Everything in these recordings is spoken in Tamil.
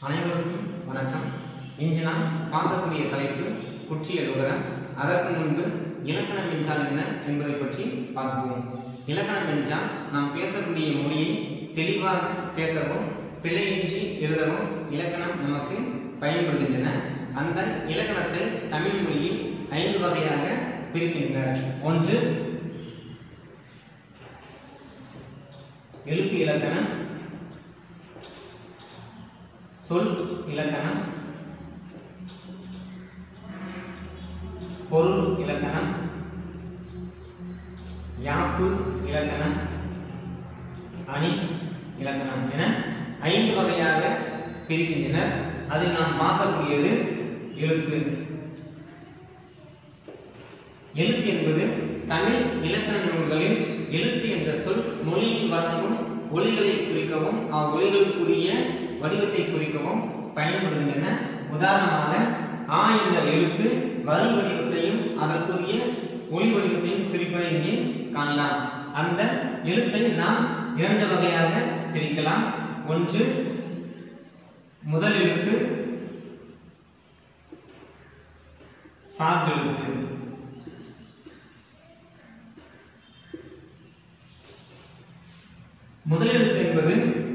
அனைவருக்கும் வணக்கம் இன்று நாம் பார்க்கக்கூடிய தலைப்பு குற்றிய லுகரம் அதற்கு முன்பு இலக்கணம் என்றால் என்ன என்பதை பற்றி பார்ப்போம் இலக்கணம் என்றால் நாம் பேசக்கூடிய மொழியை தெளிவாக பேசவும் பிழையின்றி எழுதவும் இலக்கணம் நமக்கு பயன்படுகின்றன அந்த இலக்கணத்தை தமிழ் மொழியில் ஐந்து வகையாக பிரிக்கின்றனர் ஒன்று எழுத்து இலக்கணம் சொல் இலக்கணம் பொருள் இலக்கணம் யாப்பு இலக்கணம் அணி இலக்கணம் என ஐந்து வகையாக பிரிக்கின்றனர் அதில் நாம் பார்க்கக்கூடியது எழுத்து எழுத்து என்பது தமிழ் இலக்கண நூல்களில் எழுத்து என்ற சொல் மொழியில் வழங்கும் ஒலிகளை குறிக்கவும் அவ்வொலிகளுக்குரிய வடிவத்தை குறிக்கவும் பயன்படுகின்றன உதாரணமாக ஆ என்ற எழுத்து வரி வடிவத்தையும் அதற்குரிய ஒளி வடிவத்தையும் குறிப்பதை இங்கே காணலாம் அந்த எழுத்தை நாம் இரண்டு வகையாக பிரிக்கலாம் ஒன்று முதல் எழுத்து சார்பெழுத்து முதல் எழுத்து என்பது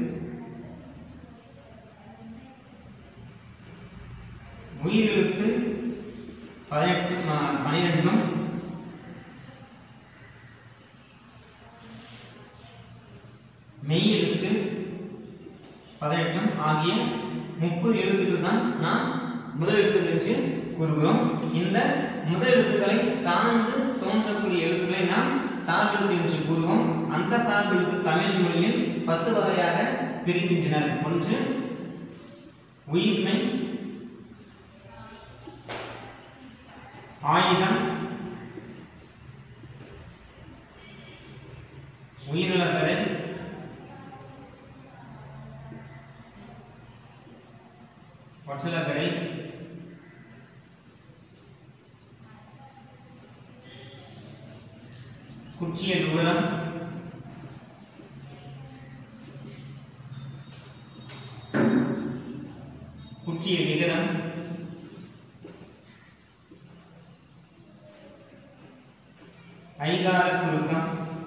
உயிரெழுத்து பதினெட்டு ம- பனிரெண்டும் மெய் எழுத்து பதினெட்டும் ஆகிய முப்பது எழுத்துக்கள் தான் நாம் முதல் எழுத்துக்கள் என்று கூறுகிறோம் இந்த முதல் எழுத்துக்களை சார்ந்து தோன்றக்கூடிய எழுத்துக்களை நாம் சார்பெழுத்து என்று கூறுவோம் அந்த சார்பெழுத்து தமிழ் மொழியில் பத்து வகையாக பிரிக்கின்றனர் ஒன்று உயிர்மை ஆயுதம் உயிரிழக்கடை ஒற்றலக்கடை குச்சிய நுகரம் குச்சிய நிகரம் ஐகார குறுக்கம்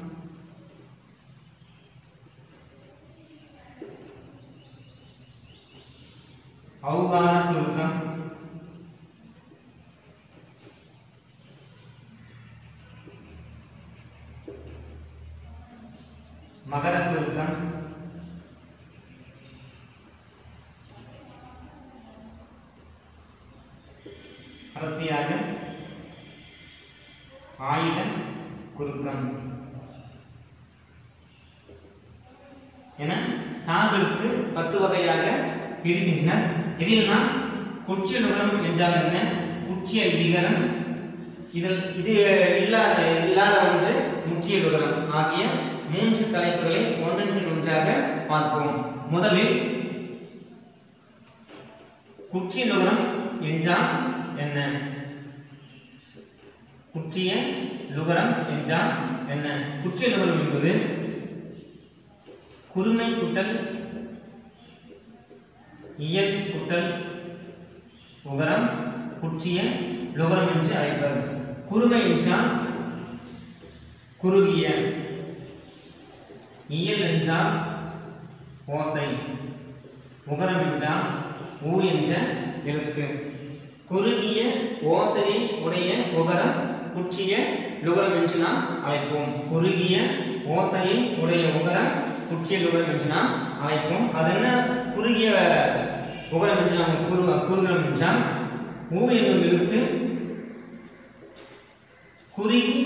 ஔகார குறுக்கம் மகர குறுக்கம் கடைசியாக ஆயுத குறுக்கம் என சார்பெழுத்து பத்து வகையாக பிரிக்கின்றனர் இதில் நாம் குச்சிய நுகரம் என்றால் என்ன குச்சிய விகரம் இதில் இது இல்லாத இல்லாத ஒன்று முக்கிய நுகரம் ஆகிய மூன்று தலைப்புகளை ஒன்றன் பின் ஒன்றாக பார்ப்போம் முதலில் குச்சிய நுகரம் என்றால் என்ன குற்றிய லுகரம் என்றால் என்ன குற்றிய லுகரம் என்பது குறுமை குட்டல் இயல் குட்டல் உகரம் குற்றிய லுகரம் என்று அழைப்பர் குறுமை என்றால் குறுகிய இயல் என்றால் ஓசை உகரம் என்றால் ஊ என்ற எழுத்து குறுகிய ஓசையை உடைய உகரம் குற்றிய லுகரம் என்று நாம் அழைப்போம் குறுகிய ஓசையை உடைய உகரம் குற்றிய லுகரம் என்று நாம் அழைப்போம் அது என்ன குறுகிய உகரம் என்று நாம் கூறு கூறுகிறோம் என்றால் ஊ என்னும் எழுத்து குறுகி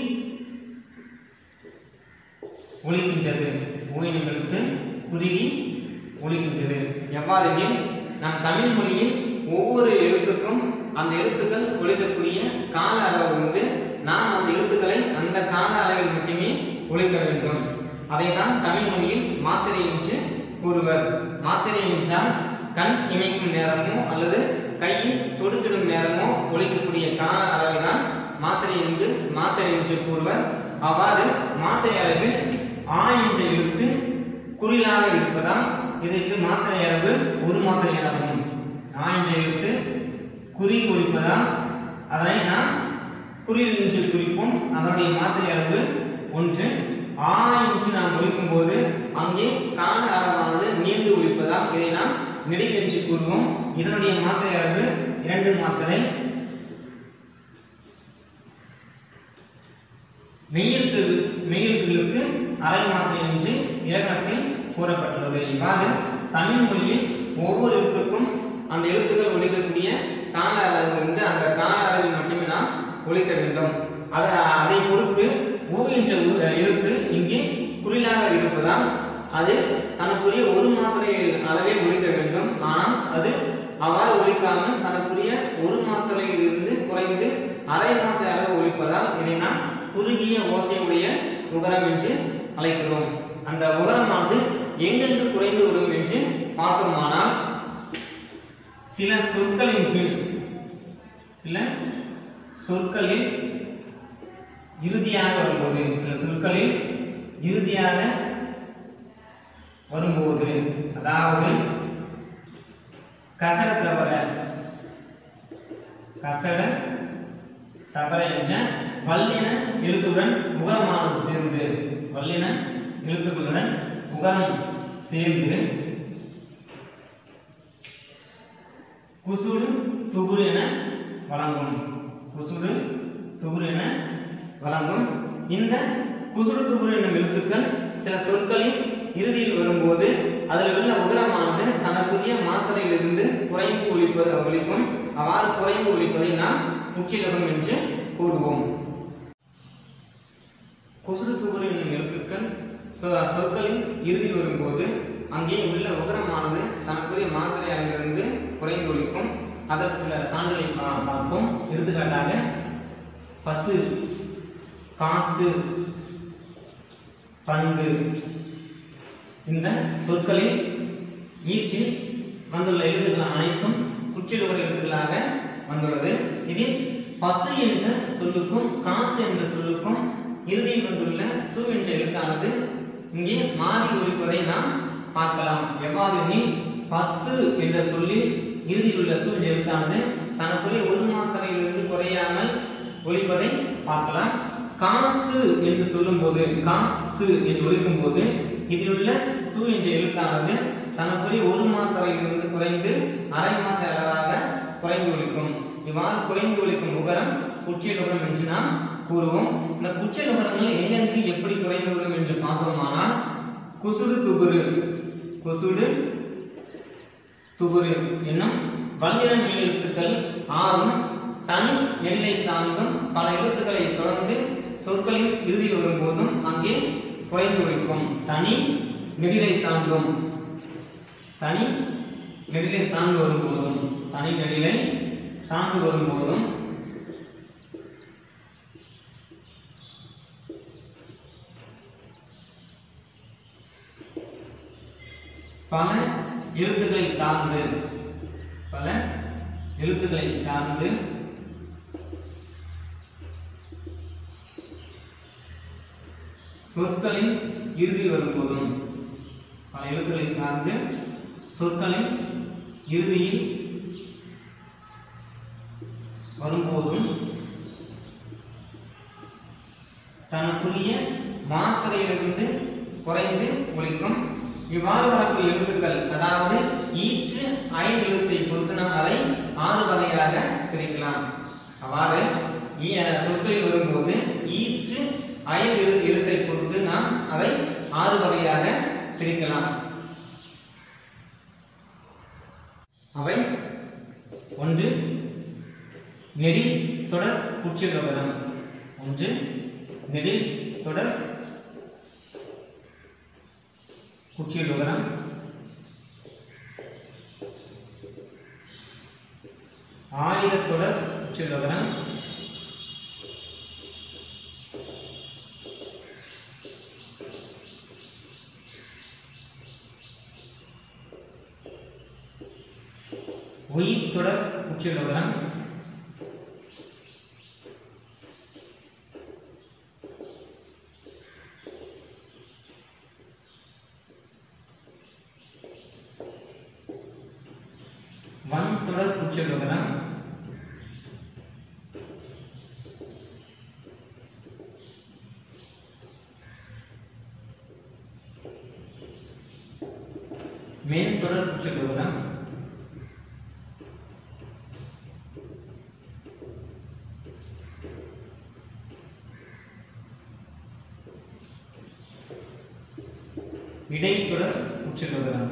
ஒலிக்கின்றது ஊ என்னும் எழுத்து குறுகி ஒலிக்கின்றது எவ்வாறெனில் நம் தமிழ் மொழியில் ஒவ்வொரு எழுத்துக்கும் அந்த எழுத்துக்கள் ஒழிக்கக்கூடிய கால அளவு உண்டு நாம் அந்த எழுத்துக்களை அந்த கால அளவில் மட்டுமே ஒழிக்க வேண்டும் அதை தான் தமிழ் மொழியில் மாத்திரை என்று கூறுவர் மாத்திரை என்றால் கண் இமைக்கும் நேரமோ அல்லது கையில் சொடுக்கிடும் நேரமோ ஒழிக்கக்கூடிய கால அளவை தான் மாத்திரை என்று மாத்திரை என்று கூறுவர் அவ்வாறு மாத்திரை அளவில் ஆ என்ற எழுத்து குறிலாக இருப்பதால் இதற்கு மாத்திரை அளவு ஒரு மாத்திரை அளவும் ஆ என்ற எழுத்து குறுகி ஒழிப்பதால் அதனை நாம் குறியில் என்று குறிப்போம் அதனுடைய மாத்திரை அளவு ஒன்று ஆ என்று நாம் ஒழிக்கும் போது அங்கே கால அளவானது நீண்டு ஒழிப்பதால் இதை நாம் நெடில் என்று கூறுவோம் இதனுடைய மாத்திரை அளவு இரண்டு மாத்திரை மெய்யெழுத்து மெய்யெழுத்துகளுக்கு அரை மாத்திரை என்று இலக்கணத்தில் கூறப்பட்டுள்ளது இவ்வாறு தமிழ் மொழியில் ஒவ்வொரு எழுத்துக்கும் அந்த எழுத்துக்கள் ஒழிக்கக்கூடிய கால அளவு உண்டு அந்த கால அளவில் மட்டுமே நாம் ஒழிக்க வேண்டும் அதை அதை பொறுத்து ஊ என்ற உ- எழுத்து இங்கே குறிலாக இருப்பதால் அது தனக்குரிய ஒரு மாத்திரை அளவே ஒழிக்க வேண்டும் ஆனால் அது அவ்வாறு ஒழிக்காமல் தனக்குரிய ஒரு மாத்திரையில் இருந்து குறைந்து அரை மாத்திரை அளவு ஒழிப்பதால் இதை நாம் குறுகிய ஓசையுடைய உகரம் என்று அழைக்கிறோம் அந்த உகரமானது எங்கெங்கு குறைந்து வரும் என்று பார்த்தோமானால் சில சொற்களின் பின் சில சொற்களில் இறுதியாக வரும்போது சில சொற்களில் இறுதியாக வரும்போது அதாவது கசட தவற கசட தவற என்ற வல்லின எழுத்துடன் உகரமானது சேர்ந்து வல்லின எழுத்துக்களுடன் உகரம் சேர்ந்து குசுடு துகுரு என வழங்கும் குசுடு துகுரு என வழங்கும் இந்த குசுடு துகுரு என்னும் எழுத்துக்கள் சில சொற்களின் இறுதியில் வரும்போது அதில் உள்ள உகரமானது தனக்குரிய மாத்திரையிலிருந்து குறைந்து ஒழிப்பது ஒழிக்கும் அவ்வாறு குறைந்து ஒழிப்பதை நாம் முக்கியலகம் என்று கூறுவோம் கொசுடு துகுரு என்னும் எழுத்துக்கள் சொ- சொற்களின் இறுதியில் வரும்போது அங்கே உள்ள உகரமானது தனக்குரிய மாத்திரை அளவிலிருந்து குறைந்து ஒழிக்கும் அதற்கு சில சான்றுகளை பா- பார்ப்போம் எடுத்துக்காட்டாக பசு காசு பங்கு இந்த சொற்களில் ஈற்றில் வந்துள்ள எழுத்துக்கள் அனைத்தும் குற்றிலுகர எழுத்துக்களாக வந்துள்ளது இதில் பசு என்ற சொல்லுக்கும் காசு என்ற சொல்லுக்கும் இறுதியில் வந்துள்ள சு என்ற எழுத்தானது இங்கே மாறி ஒழிப்பதை நாம் பார்க்கலாம் எவ்வாறு எனில் பசு என்ற சொல்லில் இறுதியில் உள்ள சு என்ற எழுத்தானது தனக்குரிய ஒரு மாத்திரையிலிருந்து குறையாமல் ஒழிப்பதை பார்க்கலாம் காசு என்று சொல்லும்போது காசு என்று ஒழிக்கும் போது இதில் உள்ள சு என்ற எழுத்தானது தனக்குரிய ஒரு மாத்திரையிலிருந்து குறைந்து அரை மாத்திரை அளவாக குறைந்து ஒழிக்கும் இவ்வாறு குறைந்து ஒழிக்கும் உகரம் குற்றியல் உகரம் என்று நாம் கூறுவோம் இந்த குற்றியல் உகரங்கள் எங்கெங்கு எப்படி குறைந்து வரும் என்று பார்த்தோமானால் குசுடு துபுரு குசுடு துபுரு என்னும் வல்லின மெய் எழுத்துக்கள் ஆறும் தனி நெடிலை சார்ந்தும் பல எழுத்துக்களை தொடர்ந்து சொற்களின் இறுதியில் வரும்போதும் அங்கே குறைந்து ஒழிக்கும் தனி நெடிலை சார்ந்தும் தனி நெடிலை சார்ந்து வரும்போதும் தனி நெடிலை சார்ந்து வரும்போதும் பல எழுத்துக்களை சார்ந்து பல எழுத்துக்களை சார்ந்து சொற்களின் இறுதியில் வரும்போதும் பல எழுத்துக்களை சார்ந்து சொற்களின் இறுதியில் வரும்போதும் தனக்குரிய மாத்திரையிலிருந்து குறைந்து ஒழிக்கும் இவ்வாறு வரக்கூடிய எழுத்துக்கள் அதாவது ஈற்று ஐந்து எழுத்தை பொறுத்து நாம் அதை ஆறு வகையாக பிரிக்கலாம் அவ்வாறு ஈ- சொற்களில் வரும்போது ஈற்று அயல் எழு எழுத்தை பொறுத்து நாம் அதை ஆறு வகையாக பிரிக்கலாம் அவை ஒன்று நெடில் தொடர் குற்றியலுகரம் ஒன்று நெடில் தொடர் குற்றியலுகரம் ஆயுதத்தொடர் குற்றியலுகரம் உயிர் தொடர் குற்றியலுகரம் வன் தொடர் குற்றியலுகரம் மேல் தொடர் குற்றியலுகரம் இடைத்தொடர் உச்சலுகரம்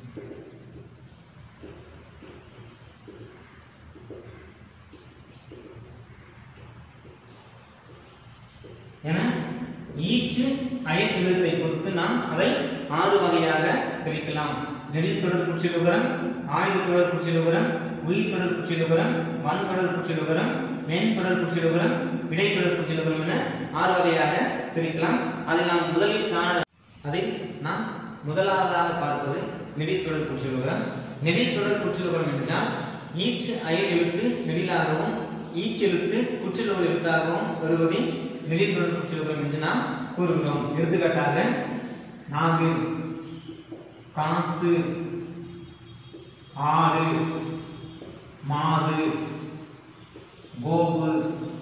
என ஈற்று அயல் எழுத்தை பொறுத்து நாம் அதை ஆறு வகையாக பிரிக்கலாம் நெடில் தொடர் குற்றிலுகரம் ஆயுத தொடர் குற்றிலுகரம் உயிர் தொடர் குற்றிலுகரம் வன் தொடர் குற்றிலுகரம் மென் தொடர் குற்றிலுகரம் இடைத்தொடர் குற்றிலுகரம் என ஆறு வகையாக பிரிக்கலாம் அதில் நாம் முதலில் காண அதில் நாம் முதலாவதாக பார்ப்பது நெடித்தொடர் குற்றிலுகரம் நெடித்தொடர் குற்றிலுகரம் என்றால் ஈற்று அயல் எழுத்து நெடிலாகவும் ஈச்செழுத்து குற்றிலுகர் எழுத்தாகவும் வருவதை நெடித்தொடர் குற்றிலுகரம் என்று நாம் கூறுகிறோம் எடுத்துக்காட்டாக நாகு காசு ஆடு மாது கோபு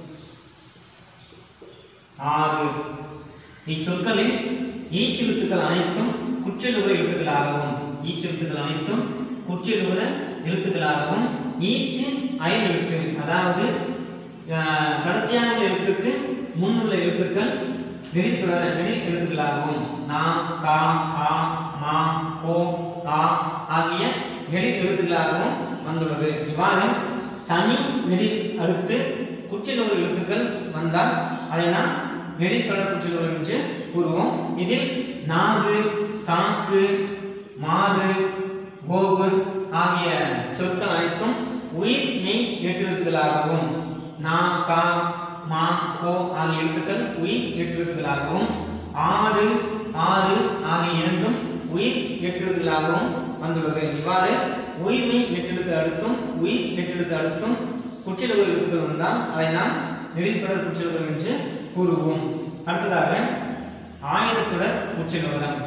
ஆறு இச்சொற்களில் ஈச்செழுத்துக்கள் அனைத்தும் குற்றலுகர எழுத்துக்களாகவும் ஈச்செழுத்துக்கள் அனைத்தும் குற்றலுகர எழுத்துக்களாகவும் ஈச்சு அயல் எழுத்து அதாவது ஆஹ், கடைசியான எழுத்துக்கு முன்னுள்ள எழுத்துக்கள் நெடித்தொடர நெடி எழுத்துக்களாகவும் நா கா ஆ மா கோ தா ஆகிய நெடி எழுத்துக்களாகவும் வந்துள்ளது இவ்வாறு தனி நெடி அடுத்து குற்றிலுகர எழுத்துக்கள் வந்தால் அதை நாம் நெடித்தொடர் குற்றிலுகரம் என்று கூறுவோம் இதில் நாகு காசு மாது கோபு ஆகிய சொற்கள் அனைத்தும் உயிர் மெய் எட்டெழுத்துக்களாகவும் நா கா மா கோ ஆகிய எழுத்துக்கள் உயிர் எட்டெழுத்துக்களாகவும் ஆடு ஆறு ஆகிய இரண்டும் உயிர் எட்டெழுத்துக்களாகவும் வந்துள்ளது இவ்வாறு உயிர்மை எட்டெழுத்து அடுத்தும் உயிர் எட்டெழுத்து அடுத்தும் குற்றிலுக எழுத்துக்கள் வந்தால் அதை நாம் நெடித்தொடர் குற்றிலுகரம் என்று கூறுவோம் அடுத்ததாக ஆயுதத்துடர் குற்றிலுகரம்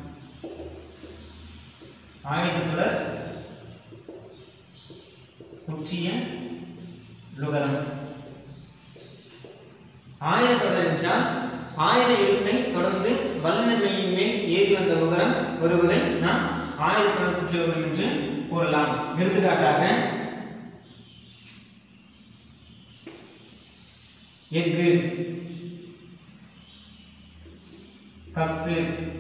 ஆயுதத்துடர் குற்றிய லுகரம் ஆயுதத்தொடர் என்றால் ஆயுத எழுத்தை தொடர்ந்து வல்லமையின் மேல் ஏறி வந்த உகரம் வருவதை நாம் ஆயுதத்தொடர் குற்றிலுகரம் என்று கூறலாம் எடுத்துக்காட்டாக எஃகு கப்சு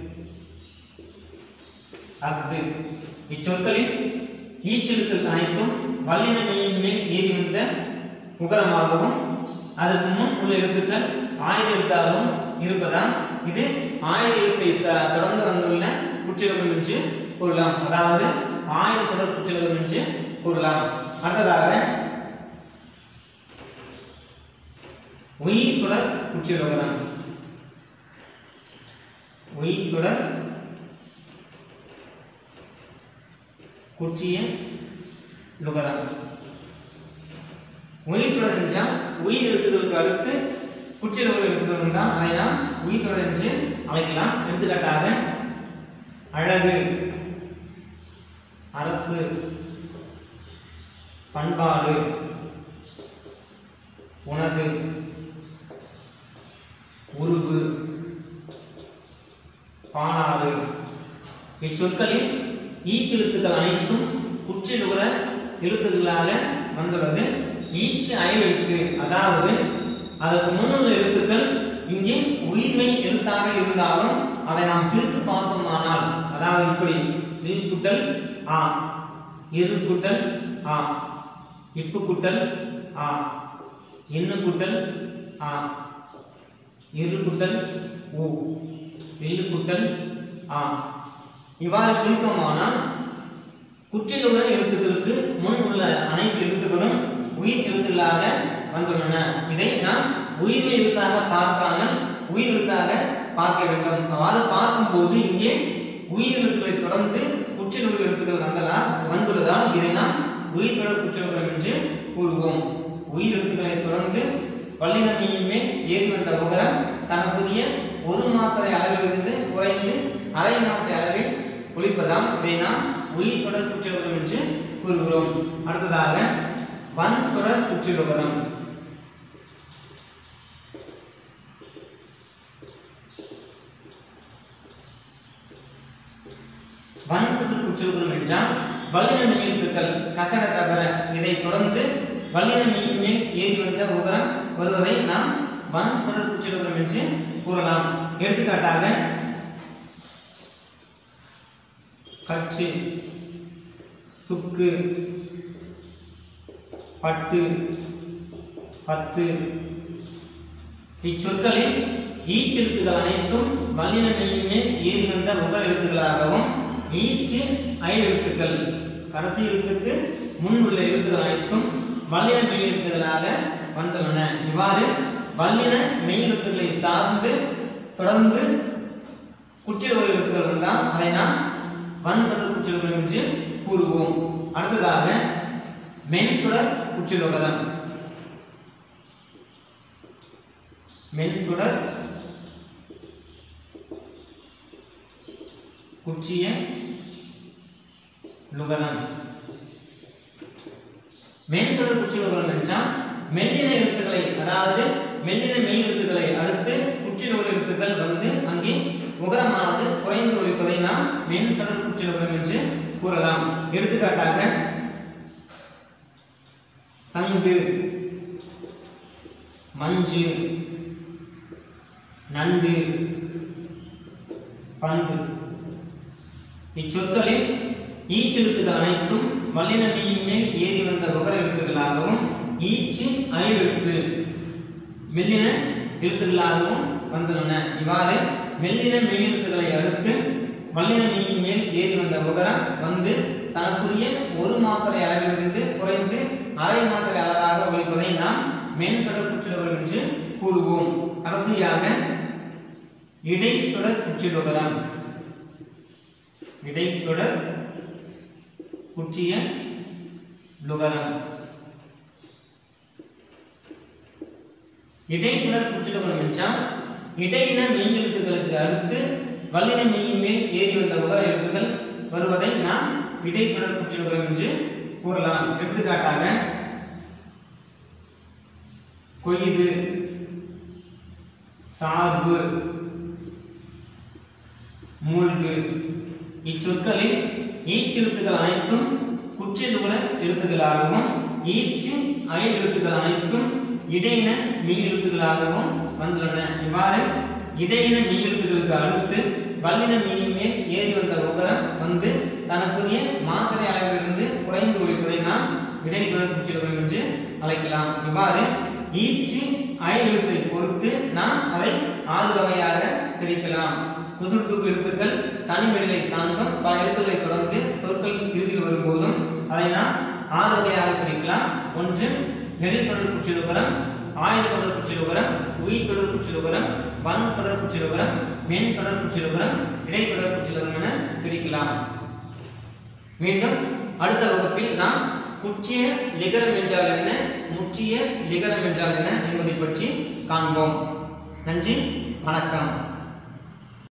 அஃது இச்சொற்களில் ஈச்செழுத்துக்கள் அனைத்தும் வல்லின மெய்யின் மேல் ஏறி வந்த உகரமாகவும் அதற்கு முன் உள்ள எழுத்துக்கள் ஆயுத எழுத்தாகவும் இருப்பதால் இது ஆயுத எழுத்தை ச- தொடர்ந்து வந்துள்ள குற்றிலகம் என்று கூறலாம் அதாவது ஆயுத தொடர் குற்றிலகம் என்று கூறலாம் அடுத்ததாக உயிர் தொடர் குற்றிலகரம் உயிர் தொடர் குற்றிய லுகரம் உயிர் தொடர் என்றால் உயிர் எழுத்துக்களுக்கு அடுத்து குற்றிய லுகர எழுத்துக்கள் இருந்தால் அதை நாம் உயிர் தொடர் என்று அழைக்கலாம் எடுத்துக்காட்டாக அழகு அரசு பண்பாடு உனது உருவு பாலாறு இச்சொற்களில் ஈச்செழுத்துக்கள் அனைத்தும் குற்றிலுகர எழுத்துக்களாக வந்துள்ளது ஈச்சு அயல் எழுத்து அதாவது அதற்கு முன்னுள்ள எழுத்துக்கள் இங்கே உயிர்மை எழுத்தாக இருந்தாலும் அதை நாம் பிரித்து பார்த்தோமானால் அதாவது இப்படி இல் குட்டல் ஆ இரு குட்டல் ஆ இப்பு குட்டல் ஆ இன்னு குட்டல் ஆ இரு குட்டல் ஊ வில்லு குட்டல் ஆ இவ்வாறு பிரித்தோமானால் குற்றிலுள்ள எழுத்துக்களுக்கு முன் உள்ள அனைத்து எழுத்துக்களும் உயிர் எழுத்துக்களாக வந்துள்ளன இதை நாம் உயிர் எழுத்தாக பார்க்காமல் உயிர் எழுத்தாக பார்க்க வேண்டும் அவ்வாறு பார்க்கும்போது இங்கே உயிர் எழுத்துக்களை தொடர்ந்து குற்றிலுள்ள எழுத்துக்கள் வந்ததால் வந்துள்ளதால் இதை நாம் உயிர் தொடர் குற்றிலுகரம் என்று கூறுவோம் உயிர் எழுத்துக்களை தொடர்ந்து வல்லினமையின் மேல் ஏறி வந்த உகரம் தனக்குரிய ஒரு மாத்திரை அளவிலிருந்து குறைந்து அரை மாத்திரை அளவில் ஒழிப்பதால் இதை நாம் உயிர் தொடர் குற்றிலுகரம் என்று கூறுகிறோம் அடுத்ததாக வன்தொடர் குற்றிலுகரம் வன்தொடர் குற்றிலுகரம் என்றால் வல்லின மெய்யெழுத்துக்கள் கசட தகர இதை தொடர்ந்து வல்லின மெய்யின் மேல் ஏறி வந்த உகரம் வருவதை நாம் வன்தொடர் குற்றிலுகரம் என்று கூறலாம் எடுத்துக்காட்டாக கச்சு சுக்கு பட்டு பத்து இச்சொற்களில் ஈச்செழுத்துகள் அனைத்தும் வல்லின மெய்யின் மேல் ஏறி வந்த உகர் எழுத்துக்களாகவும் ஈச்சு ஐ எழுத்துக்கள் கடைசி எழுத்துக்கு முன் உள்ள எழுத்துக்கள் அனைத்தும் வல்லின மெய் எழுத்துக்களாக வந்துள்ளன இவ்வாறு வல்லின மெய் எழுத்துக்களை சார்ந்து தொடர்ந்து குற்றியல் எழுத்துக்கள் வந்தால் அதை நாம் வன்தொடர் குற்றியல் என்று கூறுவோம் அடுத்ததாக மென்தொடர் குற்றியலோகரம் மென்தொடர் குச்சிய லுகரம் மென்தொடர் குற்றியலுகரம் என்றால் மெல்லின எழுத்துக்களை அதாவது மெல்லின மெய் எழுத்துக்களை அடுத்து குற்றியலுகர எழுத்துக்கள் வந்து அங்கே உகரமானது குறைந்து ஒழிப்பதை நாம் மென்தொடர் குற்றியலுகரம் என்று கூறலாம் எடுத்துக்காட்டாக சங்கு மஞ்சு நண்டு பந்து இச்சொற்களில் ஈச்செழுத்துக்கள் அனைத்தும் வல்லின மெய்யின் மேல் ஏறி வந்த உகர எழுத்துக்களாகவும் ஈச்சு ஐ எழுத்து மெல்லின எழுத்துக்களாகவும் வந்துள்ளன இவ்வாறு மெல்லின மெய் எழுத்துக்களை அடுத்து வல்லின மெய்யின் மேல் ஏறி வந்த உகரம் வந்து தனக்குரிய ஒரு மாத்திரை அளவிலிருந்து குறைந்து அரை மாத்திரை அளவாக ஒழிப்பதை நாம் மென்தொடர் குற்றிலுகரம் என்று கூறுவோம் கடைசியாக இடைத்தொடர் குற்றிலுகரம் இடைத்தொடர் குற்றிய லுகரம் இடைத்தொடர் குற்றிலுகரம் என்றால் இடையின மெய் எழுத்துக்களுக்கு அடுத்து வல்லின மெய்யின் மேல் ஏறி வந்த உகர எழுத்துக்கள் வருவதை நாம் இடைத்தொடர் குற்றிலுகரம் என்று கூறலாம் எடுத்துக்காட்டாக கொய்து சார்பு மூழ்கு இச்சொற்களில் ஈச்செழுத்துக்கள் அனைத்தும் குற்றிலுகர எழுத்துக்களாகவும் ஈச்சு அயல் எழுத்துக்கள் அனைத்தும் இடையின மெய் எழுத்துக்களாகவும் வந்துள்ளன இவ்வாறு இடையின மெய் எழுத்துக்களுக்கு அடுத்து வல்லின மெய்யின் மேல் ஏறி வந்த உகரம் வந்து தனக்குரிய மாத்திரை அளவிலிருந்து குறைந்து ஒழிப்பதை நாம் இடைத்தொடர் குற்றிலுகரம் என்று அழைக்கலாம் இவ்வாறு ஈச்சு அயல் எழுத்தை பொறுத்து நாம் அதை ஆறு வகையாக பிரிக்கலாம் குசுறு தூக்கு எழுத்துக்கள் தனிமொழிகளை சார்ந்தும் பல எழுத்துக்களை தொடர்ந்து சொற்கள் இறுதியில் வரும்போதும் அதை நாம் ஆறு வகையாக பிரிக்கலாம் ஒன்று நெடித்தொடர் குற்றிலுகரம் ஆயுத தொடர் குற்றிலுகரம் உயிர் தொடர் குற்றிலுகரம் வன் தொடர் குற்றிலுகரம் மென் தொடர் குற்றிலுகரம் இடைத்தொடர் குற்றிலுகரம் என பிரிக்கலாம் மீண்டும் அடுத்த வகுப்பில் நாம் குற்றிய லிகரம் என்றால் என்ன முற்றிய லிகரம் என்றால் என்ன என்பதை பற்றி காண்போம் நன்றி வணக்கம்